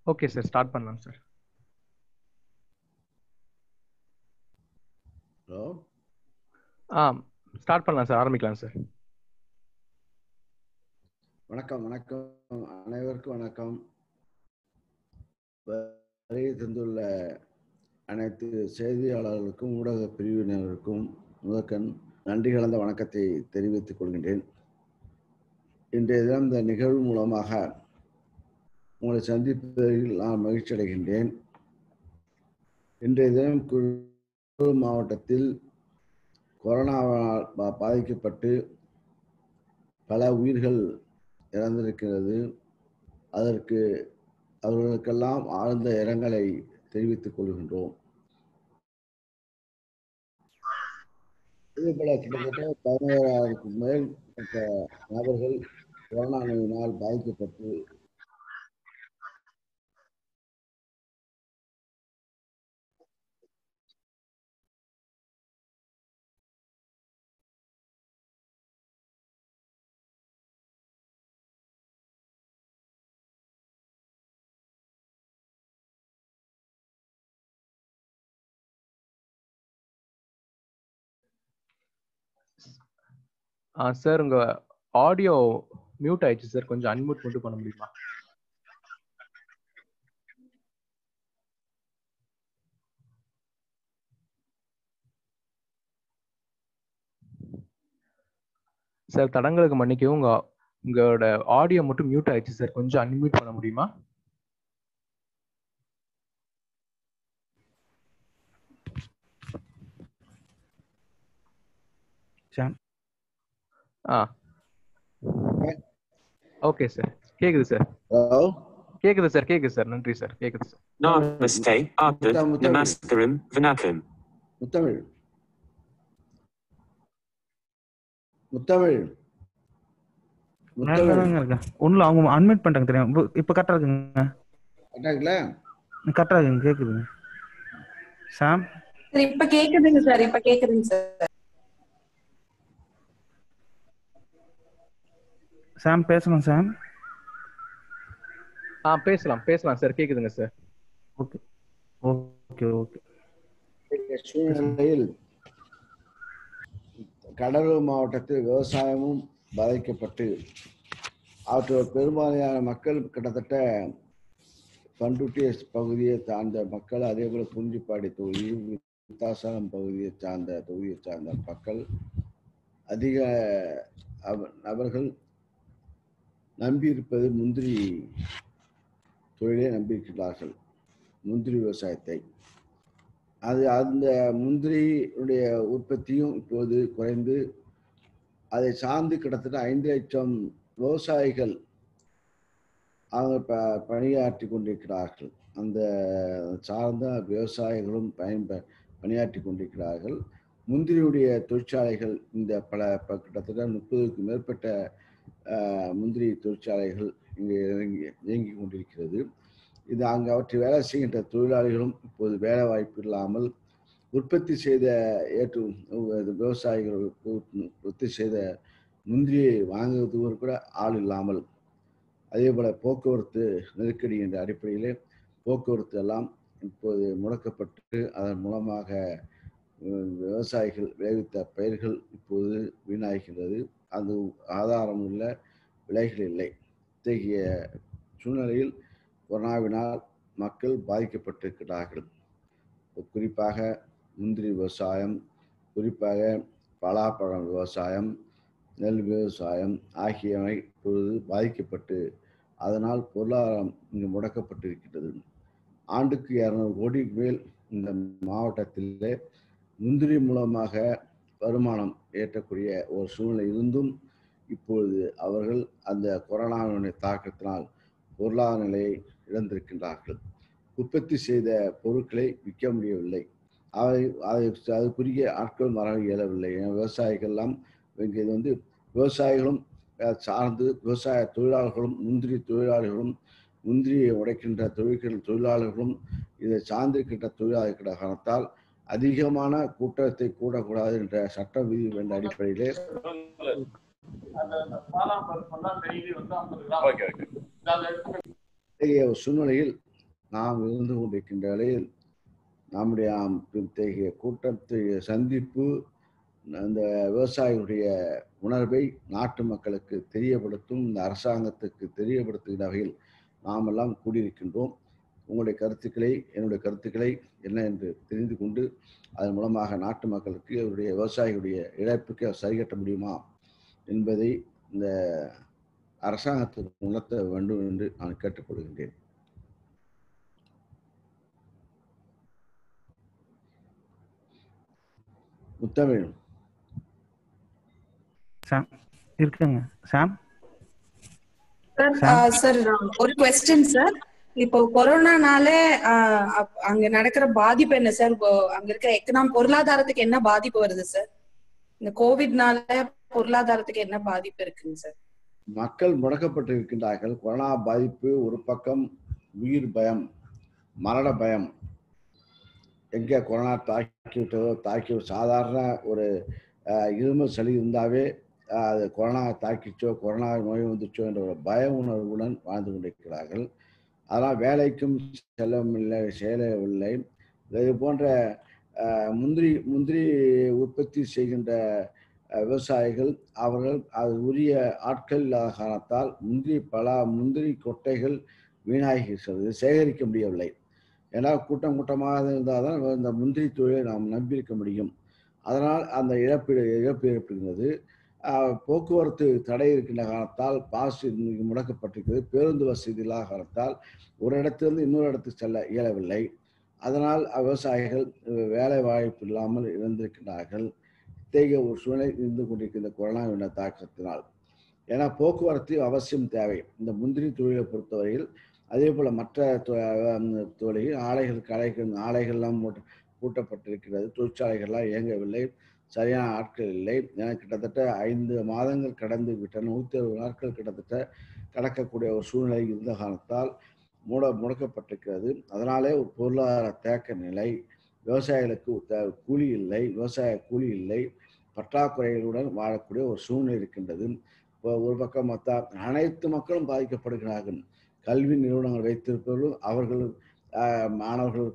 Okay sir start பண்ணலாம் sir hello ஆ start பண்ணலாம் சார் ஆரம்பிக்கலாம் சார் வணக்கம் வணக்கம் அனைவருக்கும் வணக்கம் வருகை தந்துள்ள அனைத்து செய்தியாளர்களுக்கும் ஊடக பிரிவினருக்கும் முதற்கண் நன்றி கலந்த வணக்கத்தை தெரிவித்துக் கொள்கின்றேன் இன்றைய தினம் இந்த நிகழ்வு மூலமாக உங்களை சந்திப்பதில் நான் மகிழ்ச்சி அடைகின்றேன் இன்றைய தினம் குரு மாவட்டத்தில் கொரோனாவால் பா- பாதிக்கப்பட்டு பல உயிர்கள் இறந்திருக்கிறது அதற்கு அவர்களுக்கெல்லாம் ஆழ்ந்த இரங்கலை தெரிவித்துக் கொள்கின்றோம் இதேபோல கிட்டத்தட்ட பதினோராயிரத்துக்கு மேல் மற்ற நபர்கள் கொரோனா நோயினால் பாதிக்கப்பட்டு ஆ சார் உங்க ஆடியோ மியூட் ஆயிடுச்சு சார் கொஞ்சம் அன்மியூட் மட்டும் பண்ண முடியுமா சார் தடங்களுக்கு மன்னிக்கவும் உங்க உங்களோட ஆடியோ மட்டும் மியூட் ஆயிடுச்சு சார் கொஞ்சம் அன்மியூட் பண்ண முடியுமா சாம் ஆ ஓகே சார் கேக்குது சார் ஹலோ கேக்குது சார் கேக்குது சார் நன்றி சார் கேக்குது sir Namaste, Adab, Mutam, mutam. Namaskaram, Vanakkam. Muthamizh Muthamizh Muthamizh தாங்க இருக்கேன் ஒண்ணுல அவங்க அன்மியூட் பண்ணிட்டாங்க தெரியும் இப்ப- இப்ப கரெக்டா இருக்குங்க கரெக்டாங்களா கரெக்டா இருக்குங்க கேக்குதுங்க சாம் சார் இப்ப கேக்குதுங்க சார் இப்ப கேக்குதுங்க சார் சாம் பேசணும் சாம் ஆ பேசலாம் பேசலாம் சார் கேக்குதுங்க சார் ஓகே ஓகே ஓகே இன்றைய சூழ்நிலையில் கடலூர் மாவட்டத்தில் விவசாயமும் பாதிக்கப்பட்டு அவற்றோட பெரும்பாலான மக்கள் கிட்டத்தட்ட பண்ருட்டி பகுதியை சார்ந்த மக்கள் அதே போல குறிஞ்சிப்பாடி தொகுதி வித்தாசலம் பகுதியை சார்ந்த தொகுதியை சார்ந்த மக்கள் அதிக அவ- நபர்கள் நம்பியிருப்பது முந்திரி தொழிலை நம்பியிருக்கிறார்கள் முந்திரி விவசாயத்தை அது அந்த முந்திரியுடைய உற்பத்தியும் இப்போது குறைந்து அதை சார்ந்து கிட்டத்தட்ட ஐந்து லட்சம் விவசாயிகள் அவங்க ப பணியாற்றி கொண்டிருக்கிறார்கள் அந்த சார்ந்த விவசாயிகளும் பயன் ப- பணியாற்றி கொண்டிருக்கிறார்கள் முந்திரியுடைய தொழிற்சாலைகள் இந்த பல ப- கிட்டத்தட்ட முப்பதுக்கு மேற்பட்ட அஹ், முந்திரி தொழிற்சாலைகள் இங்கே இயங்கி இயங்கி கொண்டிருக்கிறது இது அங்கு அவற்றை வேலை செய்கின்ற தொழிலாளிகளும் இப்போது வேலை வாய்ப்பு இல்லாமல் உற்பத்தி செய்த ஏற்று இது விவசாயிகள் உ- உற்பத்தி செய்த முந்திரியை வாங்குவதற்கு கூட ஆள் இல்லாமல் அதே போல போக்குவரத்து நெருக்கடி என்ற அடிப்படையிலே போக்குவரத்து எல்லாம் இப்போது முடக்கப்பட்டு அதன் மூலமாக உம், விவசாயிகள் விளைவித்த பயிர்கள் இப்போது வீணாகின்றது அது ஆதாரம் உள்ள விலைகள் இல்லை இத்தகைய சூழ்நிலையில் கொரோனாவினால் மக்கள் பாதிக்கப்பட்டிருக்கிறார்கள் குறிப்பாக முந்திரி விவசாயம் குறிப்பாக பலாப்பழம் விவசாயம் நெல் விவசாயம் ஆகியவை இப்பொழுது பாதிக்கப்பட்டு அதனால் பொருளாதாரம் இங்கு முடக்கப்பட்டிருக்கிறது ஆண்டுக்கு இரநூறு கோடிக்கு மேல் இந்த மாவட்டத்திலே முந்திரி மூலமாக வருமானம் ஏற்றக்கூடிய ஒரு சூழ்நிலை இருந்தும் இப்பொழுது அவர்கள் அந்த கொரோனாவினுடைய தாக்கத்தினால் பொருளாதார நிலையை இழந்திருக்கின்றார்கள் உற்பத்தி செய்த பொருட்களை விற்க முடியவில்லை அவை அதை அதுக்குரிய ஆட்கள் வர இயலவில்லை ஏன்னா விவசாயிகள்லாம் இங்கே இது வந்து விவசாயிகளும் அஹ், சார்ந்து விவசாய தொழிலாளர்களும் முந்திரி தொழிலாளர்களும் முந்திரியை உடைக்கின்ற தொழில்கள் தொழிலாளர்களும் இதை சார்ந்திருக்கின்ற தொழிலாளர்கிற காரணத்தால் அதிகமான கூட்டத்தை கூடக்கூடாது என்ற சட்ட விதி என்ற அடிப்படையிலே ஓகே ஓகே இத்தகைய ஒரு சூழ்நிலையில் நாம் இருந்து கொண்டிருக்கின்ற வேளையில் நம்முடைய ஆம், இத்தகைய கூட்டத்தை சந்திப்பு அந்த விவசாயிகளுடைய உணர்வை நாட்டு மக்களுக்கு தெரியப்படுத்தும் இந்த அரசாங்கத்துக்கு தெரியப்படுத்துகிற வகையில் நாம் எல்லாம் கூடியிருக்கின்றோம் உங்களுடைய கருத்துக்களை என்னுடைய கருத்துக்களை என்ன என்று தெரிந்து கொண்டு அதன் மூலமாக நாட்டு மக்களுக்கு அவருடைய விவசாயிகளுடைய இழப்புக்கு சரி கட்ட முடியுமா என்பதை இந்த அரசாங்கத்துக்கு உணர்த்த வேண்டும் என்று நான் கேட்டுக்கொள்கின்றேன் முத்தமிழ் சாம் இருக்குங்க சாம் சார் சார் ஒரு கொஸ்டின் சார் இப்போ கொரோனானால ஆஹ், அப்- அங்க நடக்கிற பாதிப்பு என்ன சார் இப்போ அங்க இருக்கிற எக்கனாம் பொருளாதாரத்துக்கு என்ன பாதிப்பு வருது சார் இந்த கோவிட்னால பொருளாதாரத்துக்கு என்ன பாதிப்பு இருக்குங்க சார் மக்கள் முடக்கப்பட்டு இருக்கின்றார்கள் கொரோனா பாதிப்பு ஒரு பக்கம் உயிர் பயம் மரண பயம் எங்கே கொரோனா தாக்கி விட்டதோ தாக்கி சாதாரண ஒரு அஹ், இருமல் சளி இருந்தாவே அஹ், அது கொரோனா தாக்கிச்சோ கொரோனா நோய் வந்துச்சோ என்ற ஒரு பய உணர்வுடன் வாழ்ந்து கொண்டிருக்கிறார்கள் அதனால் வேலைக்கும் செல்லவில்லை செல்லவில்லை இது போன்ற அஹ், முந்திரி முந்திரி உற்பத்தி செய்கின்ற அஹ், விவசாயிகள் அவர்கள் அது உரிய ஆட்கள் இல்லாத காரணத்தால் முந்திரி பல முந்திரி கொட்டைகள் வீணாகிறது சேகரிக்க முடியவில்லை ஏன்னா கூட்டம் கூட்டமாக இருந்தால் தான் இந்த முந்திரி தொழிலை நாம் நம்பியிருக்க முடியும் அதனால் அந்த இழப்பீடு இழப்பு ஏற்படுகிறது ஆஹ், போக்குவரத்து தடை இருக்கின்ற காரணத்தால் பாஸ் இன்னைக்கு முடக்கப்பட்டிருக்கிறது பேருந்து வசதி இல்லாத காரணத்தால் ஒரு இடத்திலிருந்து இன்னொரு இடத்துக்கு செல்ல இயலவில்லை அதனால் விவசாயிகள் அஹ், வேலை வாய்ப்பு இல்லாமல் இழந்திருக்கிறார்கள் இத்தகைய ஒரு சூழ்நிலை இருந்து கொண்டிருக்கின்ற கொரோனா என்ற தாக்கத்தினால் ஏன்னா போக்குவரத்து அவசியம் தேவை இந்த முந்திரி தொழிலை பொறுத்தவரையில் அதே போல மற்ற தொ- அஹ் தொழில் ஆலைகள் கடைகள் ஆலைகள்லாம் மூட்ட பூட்டப்பட்டிருக்கிறது தொழிற்சாலைகள்லாம் இயங்கவில்லை சரியான ஆட்கள் இல்லை என கிட்டத்தட்ட ஐந்து மாதங்கள் கடந்து விட்டன நூற்றி அறுபது நாட்கள் கிட்டத்தட்ட கடக்கக்கூடிய ஒரு சூழ்நிலை இருந்த காரணத்தால் மூட முடக்கப்பட்டிருக்கிறது அதனாலே ஒரு பொருளாதார தேக்க நிலை விவசாயிகளுக்கு த- கூலி இல்லை விவசாய கூலி இல்லை பற்றாக்குறைகளுடன் வாழக்கூடிய ஒரு சூழ்நிலை இருக்கின்றது இப்போ ஒரு பக்கம் பார்த்தா அனைத்து மக்களும் பாதிக்கப்படுகிறார்கள் கல்வி நிறுவனங்கள் வைத்திருப்பவர்களும் அவர்கள் ஆஹ், மாணவர்கள்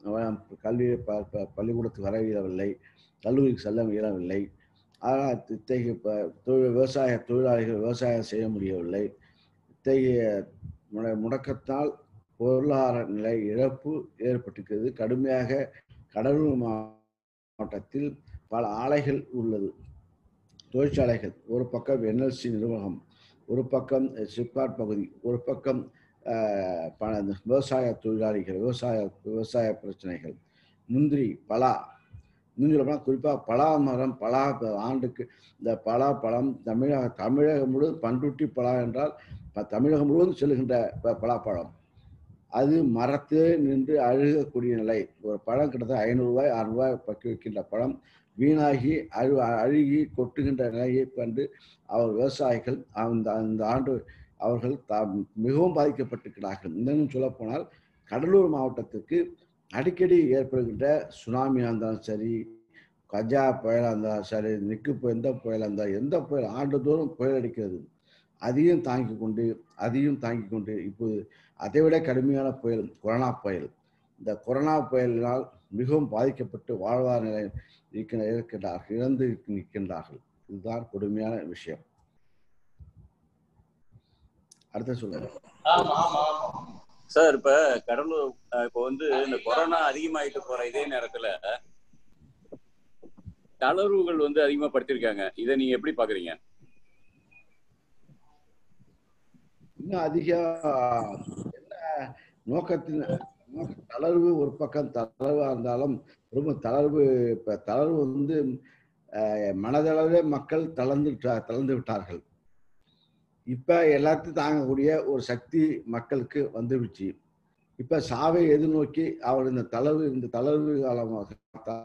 ப- கல்வி ப- ப- பள்ளிக்கூடத்துக்கு வர இயலவில்லை கல்லூரிக்கு செல்ல இயலவில்லை ஆனால் இத்தகைய ப- தொழில் விவசாய தொழிலாளிகள் விவசாயம் செய்ய முடியவில்லை இத்தகைய முட- முடக்கத்தால் பொருளாதார நிலை இழப்பு ஏற்பட்டிருக்கிறது கடுமையாக கடலூர் மாவட்டத்தில் பல ஆலைகள் உள்ளது தொழிற்சாலைகள் ஒரு பக்கம் என்எல்சி நிர்வாகம் ஒரு பக்கம் சிப்காட் பகுதி ஒரு பக்கம் ஆஹ், ப- இந்த விவசாய தொழிலாளிகள் விவசாய விவசாய பிரச்சனைகள் முந்திரி பலா இன்னும் சொல்லப்போனால் குறிப்பாக பலா மரம் பலா ப- ஆண்டுக்கு இந்த பலா பழம் தமிழக தமிழகம் முழுவதும் பண்ருட்டி பலா என்றால் ப- தமிழகம் முழுவதும் செல்கின்ற ப- பலாப்பழம் அது மரத்தே நின்று அழுகக்கூடிய நிலை ஒரு பழம் கிட்டத்தட்ட ஐநூறுரூவாய் அறுநூறுவாய் பக்கி வைக்கின்ற பழம் வீணாகி அழு அழுகி கொட்டுகின்ற நிலையை கண்டு அவர் விவசாயிகள் அந்த அந்த ஆண்டு அவர்கள் தா மிகவும் பாதிக்கப்பட்டிருக்கிறார்கள் இன்னும் சொல்லப்போனால் கடலூர் மாவட்டத்திற்கு அடிக்கடி ஏற்படுகின்ற சுனாமியாக இருந்தாலும் சரி கஜா புயலாக இருந்தாலும் சரி நிக்கு புயல் எந்த புயலாக இருந்தாலும் எந்த புயல் ஆண்டுதோறும் புயல் அடிக்கிறது அதையும் தாங்கி கொண்டு அதையும் தாங்கி கொண்டு இப்போது அதைவிட கடுமையான புயல் கொரோனா புயல் இந்த கொரோனா புயலினால் மிகவும் பாதிக்கப்பட்டு வாழ்வார் நிலை இருக்கின்ற இருக்கின்றார்கள் இழந்து நிற்கின்றார்கள் இதுதான் கொடுமையான விஷயம் அடுத்த சொல்லுங்க சார் இப்ப கடலூர் அஹ், இப்ப வந்து இந்த கொரோனா அதிகமாயிட்டு போற இதே நேரத்துல தளர்வுகள் வந்து அதிகமா படுத்திருக்காங்க இதை நீங்க எப்படி பாக்குறீங்க இன்னும் அதிக என்ன நோக்கத்தின் நோக்க தளர்வு ஒரு பக்கம் தளர்வா இருந்தாலும் ரொம்ப தளர்வு இப்ப தளர்வு வந்து அஹ், மனதளவிலே மக்கள் தளர்ந்து விட்டா- தளர்ந்து விட்டார்கள் இப்ப எல்லாத்தையும் தாங்கக்கூடிய ஒரு சக்தி மக்களுக்கு வந்துவிச்சு இப்ப சாவை எதிர்நோக்கி அவர் இந்த தளர்வு இந்த தளர்வு காலமாக பார்த்தா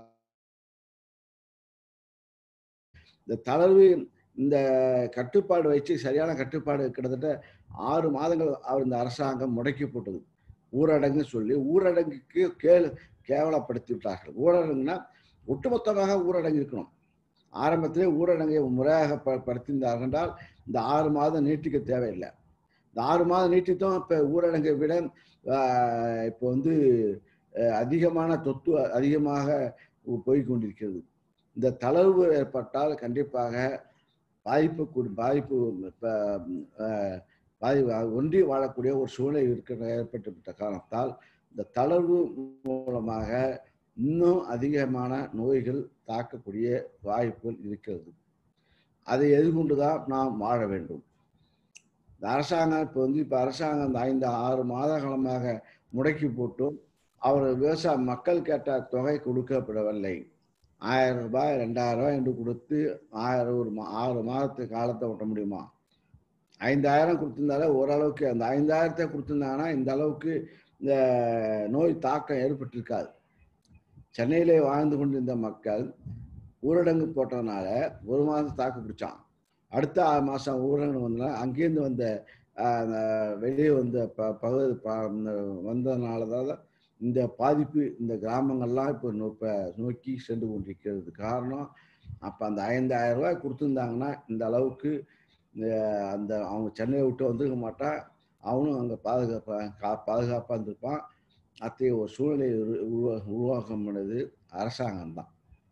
இந்த தளர்வு இந்த கட்டுப்பாடு வச்சு சரியான கட்டுப்பாடு கிட்டத்தட்ட ஆறு மாதங்கள் அவர் இந்த அரசாங்கம் முடக்கி போட்டது ஊரடங்கு சொல்லி ஊரடங்குக்கு கேள் கேவலப்படுத்தி விட்டார்கள் ஊரடங்குனா ஒட்டுமொத்தமாக ஊரடங்கு இருக்கணும் ஆரம்பத்திலே ஊரடங்கை முறையாக ப படுத்தியிருந்தார்கள் என்றால் இந்த ஆறு மாதம் நீட்டிக்க தேவையில்லை இந்த ஆறு மாதம் நீட்டித்தும் இப்போ ஊரடங்கை விட ஆஹ், இப்போ வந்து அஹ், அதிகமான தொத்து அதிகமாக போய் கொண்டிருக்கிறது இந்த தளர்வு ஏற்பட்டால் கண்டிப்பாக பாதிப்பு கூடி பாதிப்பு இப்போ பாதி ஒன்றி வாழக்கூடிய ஒரு சூழ்நிலை இருக்கிற ஏற்பட்டுவிட்ட காரணத்தால் இந்த தளர்வு மூலமாக இன்னும் அதிகமான நோய்கள் தாக்கக்கூடிய வாய்ப்புகள் இருக்கிறது அதை எதிர்கொண்டு தான் நாம் வாழ வேண்டும் இந்த அரசாங்கம் இப்போ வந்து இப்போ அரசாங்கம் இந்த ஐந்து ஆறு மாத காலமாக முடக்கி போட்டும் அவர் விவசாய மக்கள் கேட்ட தொகை கொடுக்கப்படவில்லை ஆயிரம் ரூபாய் ரெண்டாயிரம் ரூபாய் என்று கொடுத்து ஆயிரம் ஒரு மா- ஆறு மாதத்து காலத்தை ஓட்ட முடியுமா ஐந்தாயிரம் கொடுத்திருந்தாலே ஓரளவுக்கு அந்த ஐந்தாயிரத்தை கொடுத்திருந்தாங்கன்னா இந்த அளவுக்கு இந்த நோய் தாக்கம் ஏற்பட்டிருக்காது சென்னையிலே வாழ்ந்து கொண்டிருந்த மக்கள் ஊரடங்கு போட்டதுனால ஒரு மாதம் தாக்கு பிடிச்சான் அடுத்த ஆறு மாதம் ஊரடங்கு வந்தனால அங்கேருந்து வந்த ஆஹ், அந்த வெளியே வந்த ப பகுதி ப- இந்த வந்ததுனால தான் இந்த பாதிப்பு இந்த கிராமங்கள்லாம் இப்போ நோ- இப்ப நோக்கி சென்று கொண்டிருக்கிறது காரணம் அப்போ அந்த ஐந்தாயிரம் ரூபாய் கொடுத்துருந்தாங்கன்னா இந்த அளவுக்கு இந்த அந்த அவங்க சென்னையை விட்டு வந்திருக்க மாட்டான் அவனும் அங்கே பாதுகாப்பா கா பாதுகாப்பாக இருந்திருப்பான் அத்தகைய ஒரு சூழ்நிலை உரு- உருவா உருவாக்கம் பண்ணது அரசாங்கம் தான்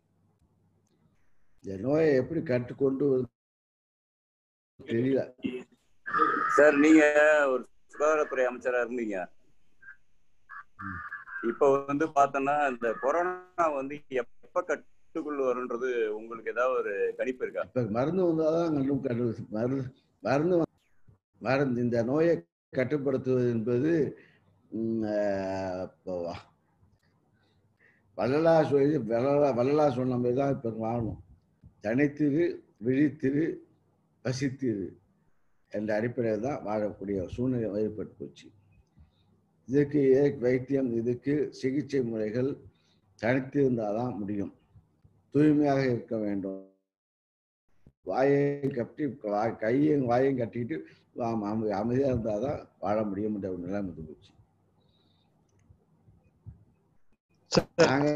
இந்த நோயை எப்படி கற்றுக்கொண்டு வருது தெரியல சார் நீங்க ஒரு சுகாதாரத்துறை அமைச்சரா இருந்தீங்க இப்ப வந்து பார்த்தோன்னா இந்த கொரோனா வந்து எப்ப கட்டுக்குள்ள வரும்ன்றது உங்களுக்கு ஏதாவது ஒரு கணிப்பு இருக்கா இப்போ மருந்து வந்தால் தான் கண்டு கண்டு மருந்து மருந்து வ- மருந்து இந்த நோயை கட்டுப்படுத்துவது என்பது ம், ஆஹ், இப்போ வ- வள்ளலா சொல்லி வள்ளலா வள்ளலா சொன்ன மாதிரி தான் இப்போ வாழணும் தனித்திரு விழித்திரு பசித்திரு என்ற அடிப்படையில் தான் வாழக்கூடிய ஒரு சூழ்நிலை ஏற்பட்டு போச்சு இதுக்கு ஏ- வைத்தியம் இதுக்கு சிகிச்சை முறைகள் தனித்து இருந்தால் தான் முடியும் தூய்மையாக இருக்க வேண்டும் வாயை கட்டி வா- கையும் வாயையும் கட்டிக்கிட்டு ஆம- அம- அமைதியா இருந்தால் தான் வாழ முடியும் என்ற ஒரு நிலைமை வந்து போச்சு நாங்க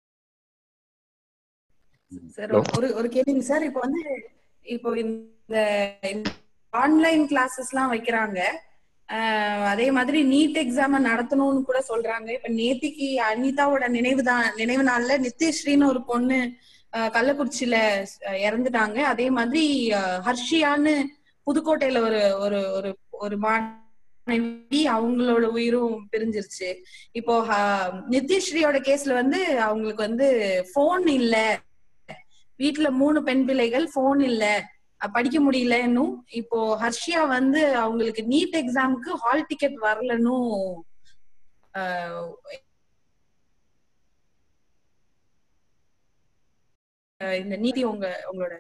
சார் ஒரு ஒரு கேள்விங்க சார் இப்போ வந்து இப்போ இந்த ஆன்லைன் கிளாஸஸ் எல்லாம் வைக்கிறாங்க ஆஹ் அதே மாதிரி நீட் எக்ஸாம் நடத்தணும்னு கூட சொல்றாங்க இப்ப நேத்திக்கு அனிதாவோட நினைவு தான் நினைவு நாள்ல நித்யஸ்ரீன்னு ஒரு பொண்ணு ஆஹ் கள்ளக்குறிச்சியில அஹ் இறந்துட்டாங்க அதே மாதிரி ஆஹ் ஹர்ஷியான்னு புதுக்கோட்டையில ஒரு ஒரு ஒரு ஒரு மாணவி அவங்களோட உயிரும் பிரிஞ்சிருச்சு இப்போ ஆஹ் நித்யஸ்ரீயோட கேஸ்ல வந்து அவங்களுக்கு வந்து போன் இல்ல வீட்டுல மூணு பெண் பிள்ளைகள் போன் இல்ல அஹ் படிக்க முடியல இன்னும் இப்போ ஹர்ஷியா வந்து அவங்களுக்கு நீட் எக்ஸாமுக்கு ஹால் டிக்கெட் வரலன்னும் ஆஹ் அஹ் இந்த நீதி உங்க உங்களோட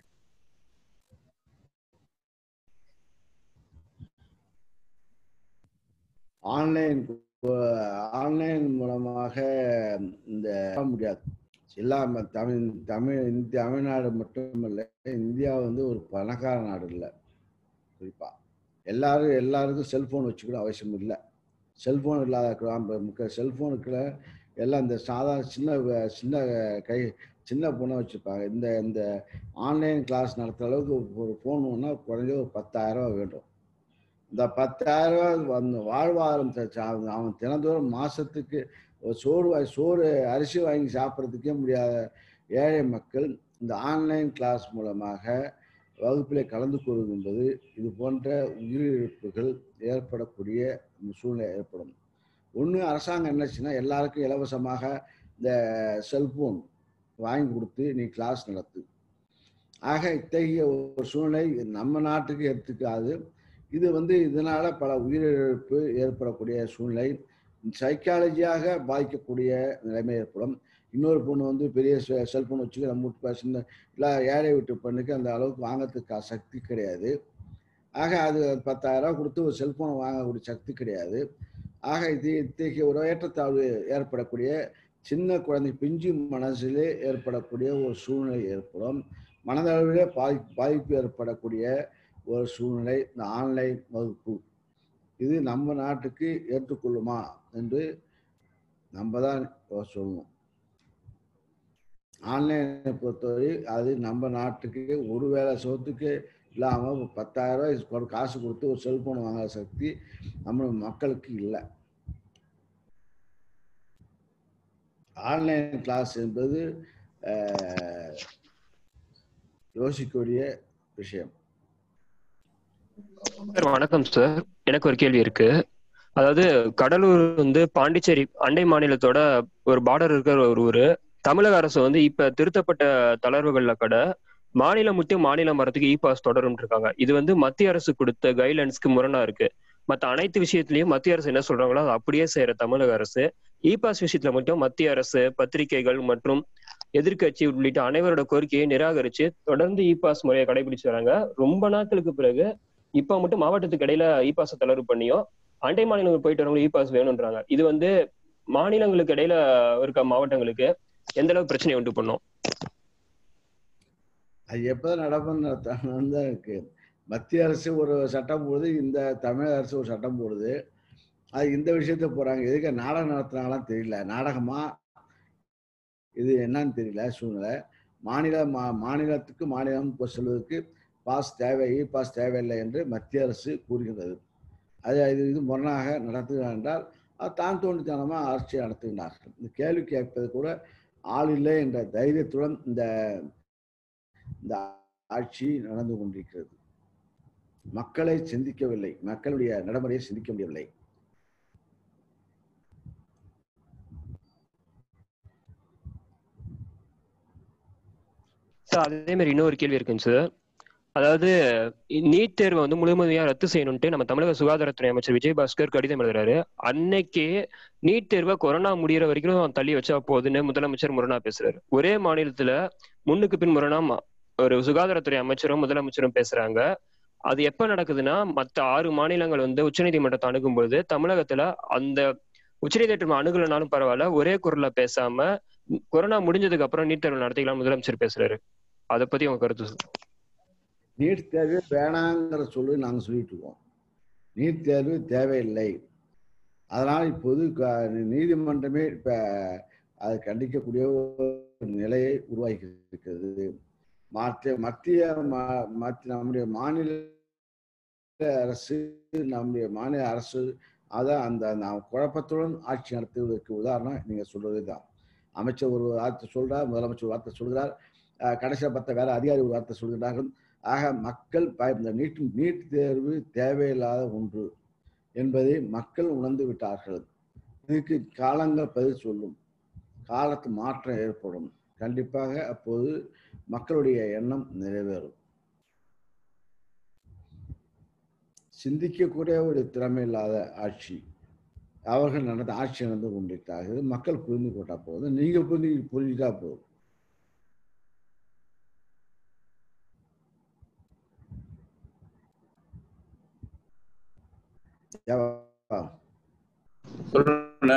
ஆன்லைன் ஆன்லைன் மூலமாக இந்த பண்ண முடியாது இல்லாம தமிழ் தமிழ் இந்திய தமிழ்நாடு மட்டுமல்ல இந்தியா வந்து ஒரு பணக்கார நாடு இல்லை குறிப்பா எல்லாரும் எல்லாருக்கும் செல்போன் வச்சுக்கணும் அவசியம் இல்லை செல்போன் இல்லாத கிராம முக்க செல்போனுக்குள்ள எல்லாம் இந்த சாதாரண சின்ன வ- சின்ன கை சின்ன பொண்ணை வச்சுருப்பாங்க இந்த இந்த ஆன்லைன் கிளாஸ் நடத்துகிற அளவுக்கு ஒரு ஃபோன் ஒன்றா குறைஞ்ச ஒரு பத்தாயிரம் ரூபாய் வேண்டும் இந்த பத்தாயிரம் ரூபாய் வந்து வாழ்வாதாரம் த- சா- அவன் தினந்தோறும் மாசத்துக்கு ஒரு சோறு வா- சோறு அரிசி வாங்கி சாப்பிட்றதுக்கே முடியாத ஏழை மக்கள் இந்த ஆன்லைன் கிளாஸ் மூலமாக வகுப்பிலே கலந்து கொள்வது என்பது இது போன்ற உயிரிழப்புகள் ஏற்படக்கூடிய சூழ்நிலை ஏற்படும் ஒன்று அரசாங்கம் என்னச்சுன்னா எல்லாருக்கும் இலவசமாக இந்த செல்போன் வாங்கி கொடுத்து நீ கிளாஸ் நடத்து ஆக இத்தகைய ஒரு சூழ்நிலை நம்ம நாட்டுக்கு எடுத்துக்காது இது வந்து இதனால பல உயிரிழப்பு ஏற்படக்கூடிய சூழ்நிலை சைக்காலஜியாக பாதிக்கக்கூடிய நிலைமை ஏற்படும் இன்னொரு பொண்ணு வந்து பெரிய செல்போன் வச்சுக்க நம்ம வீட்டு ப- சின்ன இல்லை ஏழை வீட்டு பெண்ணுக்கு அந்த அளவுக்கு வாங்கறதுக்கு கா- சக்தி கிடையாது ஆக அது பத்தாயிரம் கொடுத்து ஒரு செல்போனை வாங்கக்கூடிய சக்தி கிடையாது ஆக இது இத்தகைய ஒரு ஏற்றத்தாழ்வு ஏற்படக்கூடிய சின்ன குழந்தை பிஞ்சு மனசிலே ஏற்படக்கூடிய ஒரு சூழ்நிலை ஏற்படும் மனதளவிலே பாதி பாதிப்பு ஏற்படக்கூடிய ஒரு சூழ்நிலை இந்த ஆன்லைன் வகுப்பு இது நம்ம நாட்டுக்கு ஏற்றுக்கொள்ளுமா என்று நம்ம தான் சொல்லணும் ஆன்லைனை பொறுத்தவரை அது நம்ம நாட்டுக்கு ஒரு வேளை சோத்துக்கு இல்லாமல் பத்தாயிரம் ரூபாய் கொடு- காசு கொடுத்து ஒரு செல்போன் வாங்குற சக்தி நம்ம மக்களுக்கு இல்லை ஆன்லைன் கிளாஸ் என்பது அஹ், யோசிக்கக்கூடிய விஷயம் சார் வணக்கம் சார் எனக்கு ஒரு கேள்வி இருக்கு அதாவது கடலூர் வந்து பாண்டிச்சேரி அண்டை மாநிலத்தோட ஒரு பார்டர் இருக்கிற ஒரு ஊரு தமிழக அரசு வந்து இப்ப திருத்தப்பட்ட தளர்வுகள்ல கூட மாநிலம் விட்டு மாநிலம் வரதுக்கு இ பாஸ் தொடரும் இருக்காங்க இது வந்து மத்திய அரசு கொடுத்த கைட்லைன்ஸ்க்கு முரணா இருக்கு மத்த அனைத்து விஷயத்திலயும் மத்திய அரசு என்ன சொல்றாங்களோ அதை அப்படியே செய்யற தமிழக அரசு இ பாஸ் விஷயத்துல மட்டும் மத்திய அரசு பத்திரிகைகள் மற்றும் எதிர்க்கட்சி உள்ளிட்ட அனைவரோட கோரிக்கையை நிராகரிச்சு தொடர்ந்து இ பாஸ் முறையை கடைபிடிச்சு வராங்க ரொம்ப நாட்களுக்கு பிறகு இப்ப மட்டும் மாவட்டத்துக்கு இடையில இ பாஸ் தளர்வு பண்ணியும் அண்டை மாநிலங்களுக்கு போயிட்டு வரவங்க இ பாஸ் வேணும்ன்றாங்க இது வந்து மாநிலங்களுக்கு இடையில இருக்க மாவட்டங்களுக்கு எந்த அளவு பிரச்சனையை உண்டு பண்ணும் அது எப்போ நடப்புன்னு தான் இருக்கு மத்திய அரசு ஒரு சட்டம் போடுது இந்த தமிழக அரசு ஒரு சட்டம் போடுது அது இந்த விஷயத்த போறாங்க எதுக்கு நாடகம் நடத்துனாங்களாம் தெரியல நாடகமா இது என்னன்னு தெரியல சூழ்நிலை மாநில மா மாநிலத்துக்கு மாநிலம் இப்போ செல்வதற்கு பாஸ் தேவை இ பாஸ் தேவையில்லை என்று மத்திய அரசு கூறுகிறது அது இது இது முரணாக நடத்துகிறார் என்றால் அது தான் தோண்டித்தனமாக ஆட்சி நடத்துகிறார்கள் இந்த கேள்வி கேட்பது கூட ஆள் இல்லை என்ற தைரியத்துடன் இந்த இந்த ஆட்சி நடந்து கொண்டிருக்கிறது மக்களை சிந்திக்கவில்லை மக்களுடைய நடைமுறையை சிந்திக்க முடியவில்லை சார் அதே மாதிரி இன்னொரு கேள்வி இருக்குங்க சார் அதாவது நீட் தேர்வை வந்து முழுமையா ரத்து செய்யணும்ட்டு நம்ம தமிழக சுகாதாரத்துறை அமைச்சர் விஜயபாஸ்கர் கடிதம் எழுதுறாரு அன்னைக்கே நீட் தேர்வை கொரோனா முடியிற வரைக்கும் தள்ளி வச்சா போதுன்னு முதலமைச்சர் முரணா பேசுறாரு ஒரே மாநிலத்துல முன்னுக்கு பின் முரணா ம- ஒரு சுகாதாரத்துறை அமைச்சரும் முதலமைச்சரும் பேசுறாங்க அது எப்ப நடக்குதுன்னா மத்த ஆறு மாநிலங்கள் வந்து உச்சநீதிமன்றத்தை அணுகும் பொழுது தமிழகத்துல அந்த உச்சநீதிமன்றம் அணுகலனாலும் பரவாயில்ல ஒரே குரல்ல பேசாம கொரோனா முடிஞ்சதுக்கு அப்புறம் நீட் தேர்வு நடத்திக்கலாம் முதலமைச்சர் பேசுறாரு அதை பத்தி உங்க கருத்து சொல்லுங்க. நீட் தேர்வு வேணாங்கிற சொல்லி நாங்கள் சொல்லிட்டு இருக்கோம் நீட் தேர்வு தேவையில்லை அதனால் இப்போது க- நீதிமன்றமே இப்போ அதை கண்டிக்கக்கூடிய ஒரு நிலையை உருவாக்கி இருக்கிறது மத்திய மத்திய ம- மத்திய நம்முடைய மாநில அரசு நம்முடைய மாநில அரசு அதான் அந்த நான் குழப்பத்துடன் ஆட்சி நடத்துவதற்கு உதாரணம் நீங்க சொல்றது தான் அமைச்சர் ஒரு வார்த்தை சொல்றார் முதலமைச்சர் ஒரு வார்த்தை சொல்கிறார் அஹ் கடைசியா பார்த்தா வேற அதிகாரி ஒரு வார்த்தை சொல்கிறார்கள் ஆக மக்கள் பய- இந்த நீட் நீட் தேர்வு தேவையில்லாத ஒன்று என்பதை மக்கள் உணர்ந்து விட்டார்கள் இதுக்கு காலங்கள் பதில் சொல்லும் காலத்து மாற்றம் ஏற்படும் கண்டிப்பாக அப்போது மக்களுடைய எண்ணம் நிறைவேறும் சிந்திக்கக்கூடிய ஒரு திறமை இல்லாத ஆட்சி அவர்கள் நடந்த ஆட்சி நடந்து கொண்டிருக்கிறார்கள் மக்கள் புரிந்து கொண்டா போதும் நீங்க புரிஞ்சு புரிஞ்சுட்டா போதும் ஏவா? சொல்றேன்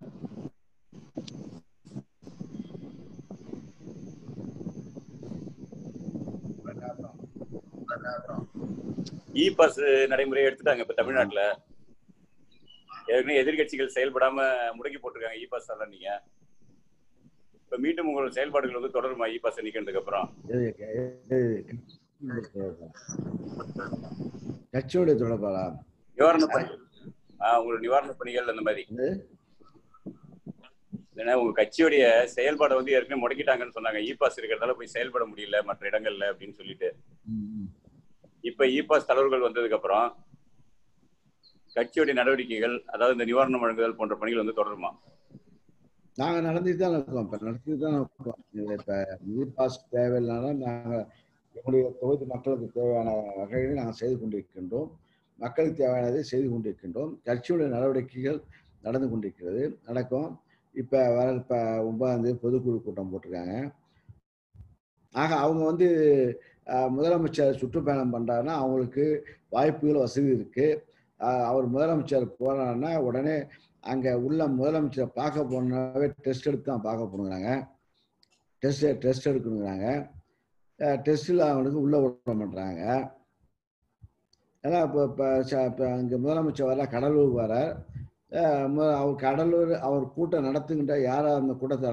இ பாஸ் நடைமுறையை எடுத்துட்டாங்க இப்ப தமிழ்நாட்டுல ஏற்கனவே எதிர்க்கட்சிகள் செயல்படாம முடக்கி போட்டிருக்காங்க இ பாஸ் எல்லாம் நீங்க இப்ப மீண்டும் உங்களோட செயல்பாடுகள் வந்து தொடருமா இ பாஸ் நீக்கினதுக்கு அப்புறம் எது- எது- கட்சியோட தொடர்பாளா நிவாரண பணிகள் ஆஹ் உங்களோட நிவாரண பணிகள் அந்த மாதிரி இது? ஏன்னா உங்க கட்சியுடைய செயல்பாடை வந்து ஏற்கனவே முடக்கிட்டாங்கன்னு சொன்னாங்க இ பாஸ் இருக்கிறதால போய் செயல்பட முடியல மற்ற இடங்கள்ல அப்படின்னு சொல்லிட்டு ம், இப்ப இ பாஸ் தளர்வுகள் வந்ததுக்கு அப்புறம் கட்சியுடைய நடவடிக்கைகள் அதாவது இந்த நிவாரணம் வழங்குதல் போன்ற பணிகள் வந்து தொடருமா நாங்க நடந்துட்டு தான் இருக்கோம் இப்ப நடத்திட்டு தான் இருக்கோம் இது இப்ப இ பாஸ் தேவையில்லைனாலும் நாங்க எங்களுடைய தொகுதி மக்களுக்கு தேவையான வகைகளை நாங்கள் செய்து கொண்டிருக்கின்றோம் மக்களுக்கு தேவையானதை செய்து கொண்டிருக்கின்றோம் கட்சியுடைய நடவடிக்கைகள் நடந்து கொண்டிருக்கிறது நடக்கும் இப்ப வர இப்ப ஒன்பதாம் தேதி பொதுக்குழு கூட்டம் போட்டிருக்காங்க ஆக அவங்க வந்து அஹ், முதலமைச்சர் சுற்றுப்பயணம் பண்றாருன்னா அவங்களுக்கு வாய்ப்புகள் வசதி இருக்கு அஹ், அவர் முதலமைச்சர் போறாருன்னா உடனே அங்க உள்ள முதலமைச்சரை பார்க்க போனாவே டெஸ்ட் எடுத்து தான் பார்க்க போனுங்கிறாங்க டெஸ்ட் டெஸ்ட் எடுக்கணுங்கிறாங்க டெஸ்ட்டில் அவனுக்கு உள்ள விட மாட்டாங்க ஏன்னா இப்போ இப்போ இப்போ இங்கே முதலமைச்சர் வர கடலூர் வர அவர் கடலூர் அவர் கூட்டம் நடத்துகின்ற யாரார் அந்த கூட்டத்தில்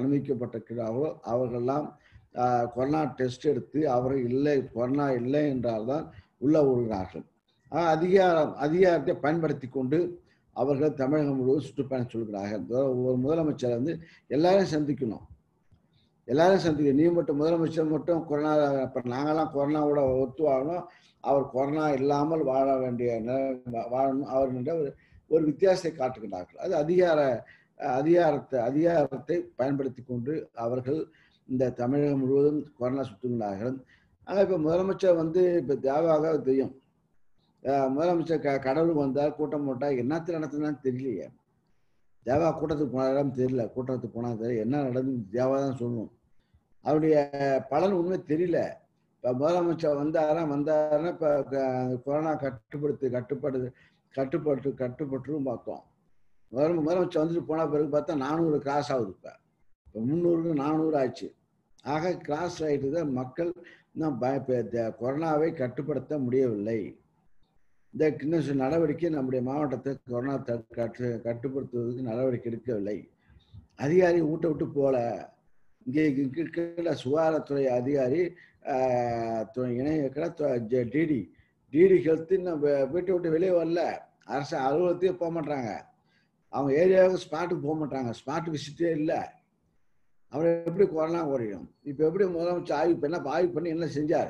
அனுமதிக்கப்பட்டிருக்கிறார்களோ அவர்களெல்லாம் அஹ், கொரோனா டெஸ்ட் எடுத்து அவர் இல்லை கொரோனா இல்லை என்றால் தான் உள்ள விடுகிறார்கள் ஆக அதிகாரம் அதிகாரத்தை பயன்படுத்தி கொண்டு அவர்கள் தமிழகம் முழுவதும் சுற்றுப்பயணம் சொல்கிறார்கள் இதோ ஒரு முதலமைச்சர் வந்து எல்லாரையும் சந்திக்கணும் எல்லாரும் சந்திக்கணும் நீ மட்டும் முதலமைச்சர் மட்டும் கொரோனா இப்போ நாங்கெல்லாம் கொரோனாவோட ஒத்து வாழணும் அவர் கொரோனா இல்லாமல் வாழ வேண்டிய நிலை வாழணும் அவர் என்ற ஒரு ஒரு வித்தியாசத்தை காட்டுகிறார்கள் அது அதிகார அதிகாரத்தை அதிகாரத்தை பயன்படுத்தி கொண்டு அவர்கள் இந்த தமிழகம் முழுவதும் கொரோனா சுற்றுகிறார்கள் ஆனால் இப்போ முதலமைச்சர் வந்து இப்போ தேவாக தெரியும் அஹ் முதலமைச்சர் க கடவுளுக்கு வந்தால் கூட்டம் போட்டால் என்னத்தில் நடத்துனான்னு தெரியலையே தேவா கூட்டத்துக்கு போனாலும் தெரியல கூட்டத்துக்கு போனால் தெரியல என்ன நடந்து தேவா தான் சொல்லணும் அவருடைய பலன் உண்மை தெரியல இப்போ முதலமைச்சர் வந்தாரா வந்தாருன்னா இப்போ கொரோனா கட்டுப்படுத்து கட்டுப்பாடு கட்டுப்பட்டு கட்டுப்பட்டுரும் பார்த்தோம் முதல் முதலமைச்சர் வந்துட்டு போன பிறகு பார்த்தா நானூறு கிராஸ் ஆகுது இப்போ இப்போ முந்நூறுக்கு நானூறு ஆச்சு ஆக கிராஸ் ஆகிட்டு தான் மக்கள் இன்னும் பய இப்ப இந்த கொரோனாவை கட்டுப்படுத்த முடியவில்லை இந்த இன்னும் சில நடவடிக்கை நம்முடைய மாவட்டத்தை கொரோனா த- கட்டு கட்டுப்படுத்துவதற்கு நடவடிக்கை எடுக்கவில்லை அதிகாரி வீட்டை விட்டு போல இங்கே இங்க இருக்கிற சுகாதாரத்துறை அதிகாரி ஆஹ், துணை இணைய டிடி டிடி ஹெல்த் இன்னும் வீ- வீட்டை விட்டு வெளியே வரல அரசு அலுவலகத்தையே போக மாட்டாங்க அவங்க ஏரியாவுக்கு ஸ்பாட்டுக்கு போக மாட்டாங்க ஸ்பாட் விசிட்டே இல்லை அவர் எப்படி கொரோனா குறையும் இப்போ எப்படி முதலமைச்சர் ஆய்வு பண்ண ஆய்வு பண்ணி என்ன செஞ்சார்